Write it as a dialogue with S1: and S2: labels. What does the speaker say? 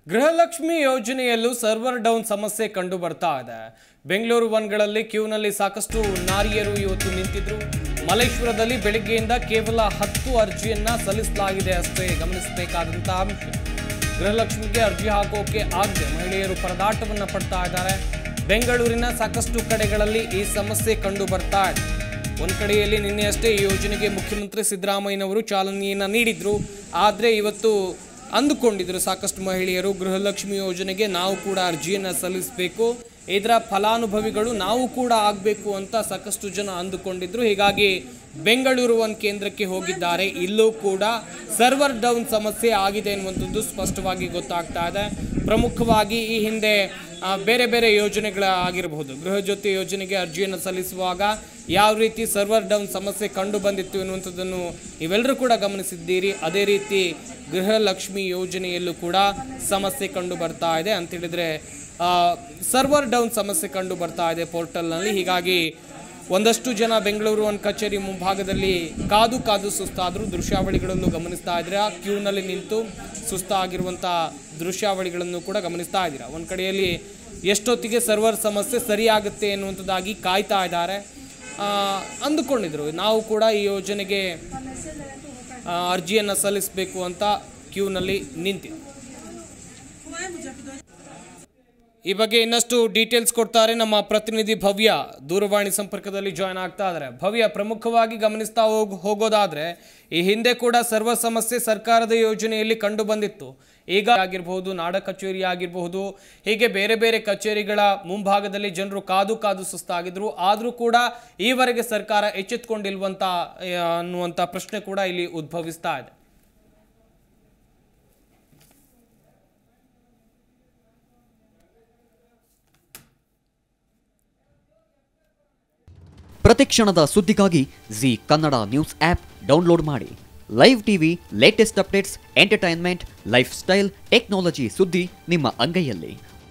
S1: Gruhalakshmi ಯೋಜನೆಯಲ್ಲೂ server down ಸಮಸ್ಯೆ ಕಂಡು ಬರ್ತಾ ಇದೆ ಬೆಂಗಳೂರು ಒನ್ಗಳಲ್ಲಿ ಕ್ಯೂನಲ್ಲಿ ಸಾಕಷ್ಟು ನಾರಿಯರು ಇವತ್ತು ನಿಂತಿದ್ರು ಮಲೇಶ್ವರದಲ್ಲಿ ಬೆಳಿಗ್ಗೆಯಿಂದ ಕೇವಲ ಹತ್ತು ಅರ್ಜಿಯನ್ನ ಸಲ್ಲಿಸಲಾಗಿದೆ ಅಷ್ಟೇ ಗಮನಿಸಬೇಕಾದಂತಹ ಅಂಶ ಗೃಹಲಕ್ಷ್ಮಿಗೆ ಅರ್ಜಿ ಹಾಕೋಕೆ ಆಗದೆ ಮಹಿಳೆಯರು ಪರದಾಟವನ್ನ ಪಡ್ತಾ ಇದ್ದಾರೆ ಬೆಂಗಳೂರಿನ ಸಾಕಷ್ಟು ಕಡೆಗಳಲ್ಲಿ ಈ ಸಮಸ್ಯೆ ಕಂಡು ಬರ್ತಾ ಇದೆ ಒಂದ್ ಕಡೆಯಲ್ಲಿ ನಿನ್ನೆಯಷ್ಟೇ ಈ ಯೋಜನೆಗೆ ಮುಖ್ಯಮಂತ್ರಿ ಸಿದ್ದರಾಮಯ್ಯನವರು ಚಾಲನೆಯನ್ನ ನೀಡಿದ್ರು ಆದ್ರೆ ಇವತ್ತು ಅಂದುಕೊಂಡಿದ್ರು ಸಾಕಷ್ಟು ಮಹಿಳೆಯರು ಗೃಹಲಕ್ಷ್ಮಿ ಯೋಜನೆಗೆ ನಾವು ಕೂಡ ಅರ್ಜಿಯನ್ನು ಸಲ್ಲಿಸಬೇಕು ಇದರ ಫಲಾನುಭವಿಗಳು ನಾವು ಕೂಡ ಆಗಬೇಕು ಅಂತ ಸಾಕಷ್ಟು ಜನ ಅಂದುಕೊಂಡಿದ್ರು ಹೀಗಾಗಿ ಬೆಂಗಳೂರು ಒಂದು ಕೇಂದ್ರಕ್ಕೆ ಹೋಗಿದ್ದಾರೆ ಇಲ್ಲೂ ಕೂಡ ಸರ್ವರ್ ಡೌನ್ ಸಮಸ್ಯೆ ಆಗಿದೆ ಎನ್ನುವಂಥದ್ದು ಸ್ಪಷ್ಟವಾಗಿ ಗೊತ್ತಾಗ್ತಾ ಇದೆ ಪ್ರಮುಖವಾಗಿ ಈ ಹಿಂದೆ ಆ, ಬೇರೆ ಬೇರೆ ಯೋಜನೆಗಳ ಆಗಿರಬಹುದು ಗೃಹ ಜ್ಯೋತಿ ಯೋಜನೆಗೆ ಅರ್ಜಿಯನ್ನು ಸಲ್ಲಿಸುವಾಗ ಯಾವ ರೀತಿ ಸರ್ವರ್ ಡೌನ್ ಸಮಸ್ಯೆ ಕಂಡು ಬಂದಿತ್ತು ಎನ್ನುವಂಥದ್ದನ್ನು ನೀವೆಲ್ಲರೂ ಕೂಡ ಗಮನಿಸಿದ್ದೀರಿ ಅದೇ ರೀತಿ ಗೃಹಲಕ್ಷ್ಮಿ ಯೋಜನೆಯಲ್ಲೂ ಕೂಡ ಸಮಸ್ಯೆ ಕಂಡು ಬರ್ತಾ ಇದೆ ಅಂತ ಹೇಳಿದ್ರೆ ಸರ್ವರ್ ಡೌನ್ ಸಮಸ್ಯೆ ಕಂಡು ಬರ್ತಾ ಇದೆ ಪೋರ್ಟಲ್ನಲ್ಲಿ ಹೀಗಾಗಿ ಒಂದಷ್ಟು ಜನ ಬೆಂಗಳೂರು ಒಂದು ಕಚೇರಿ ಮುಂಭಾಗದಲ್ಲಿ ಕಾದು ಕಾದು ಸುಸ್ತಾದರೂ ದೃಶ್ಯಾವಳಿಗಳನ್ನು ಗಮನಿಸ್ತಾ ಇದ್ರೆ ಕ್ಯೂನಲ್ಲಿ ನಿಂತು ಸುಸ್ತಾಗಿರುವಂಥ ದೃಶ್ಯಾವಳಿಗಳನ್ನು ಕೂಡ ಗಮನಿಸ್ತಾ ಇದ್ದೀರಾ ಒಂದು ಕಡೆಯಲ್ಲಿ ಎಷ್ಟೊತ್ತಿಗೆ ಸರ್ವರ್ ಸಮಸ್ಯೆ ಸರಿಯಾಗುತ್ತೆ ಎನ್ನುವಂಥದ್ದಾಗಿ ಕಾಯ್ತಾ ಇದ್ದಾರೆ ಆ, ಅಂದುಕೊಂಡಿದ್ರು ನಾವು ಕೂಡ ಈ ಯೋಜನೆಗೆ ಅರ್ಜಿಯನ್ನು ಸಲ್ಲಿಸಬೇಕು ಅಂತ ಕ್ಯೂನಲ್ಲಿ ನಿಂತಿದ್ದರು ಈ ಬಗ್ಗೆ ಇನ್ನಷ್ಟು ಡೀಟೇಲ್ಸ್ ಕೊಡ್ತಾರೆ ನಮ್ಮ ಪ್ರತಿನಿಧಿ ಭವ್ಯ ದೂರವಾಣಿ ಸಂಪರ್ಕದಲ್ಲಿ ಜಾಯ್ನ್ ಆಗ್ತಾ ಇದ್ದಾರೆ ಭವ್ಯ ಪ್ರಮುಖವಾಗಿ ಗಮನಿಸ್ತಾ ಹೋಗ್ ಹೋಗೋದಾದ್ರೆ ಈ ಹಿಂದೆ ಕೂಡ ಸರ್ವ ಸಮಸ್ಯೆ ಸರ್ಕಾರದ ಯೋಜನೆಯಲ್ಲಿ ಕಂಡು ಬಂದಿತ್ತು ಈಗ ಆಗಿರಬಹುದು ನಾಡ ಕಚೇರಿ ಆಗಿರಬಹುದು ಹೀಗೆ ಬೇರೆ ಬೇರೆ ಕಚೇರಿಗಳ ಮುಂಭಾಗದಲ್ಲಿ ಜನರು ಕಾದು ಕಾದು ಸುಸ್ತಾಗಿದ್ರು ಆದರೂ ಕೂಡ ಈವರೆಗೆ ಸರ್ಕಾರ ಎಚ್ಚೆತ್ಕೊಂಡಿಲ್ವಂತ ಆ, ಅನ್ನುವಂಥ ಪ್ರಶ್ನೆ ಕೂಡ ಇಲ್ಲಿ ಉದ್ಭವಿಸ್ತಾ ಇದೆ
S2: ಪ್ರತಿಕ್ಷಣದ ಸುದ್ದಿಗಾಗಿ Zee Kannada news app download ಮಾಡಿ live TV latest updates entertainment lifestyle technology ಸುದ್ದಿ ನಿಮ್ಮ ಅಂಗೈಯಲ್ಲಿ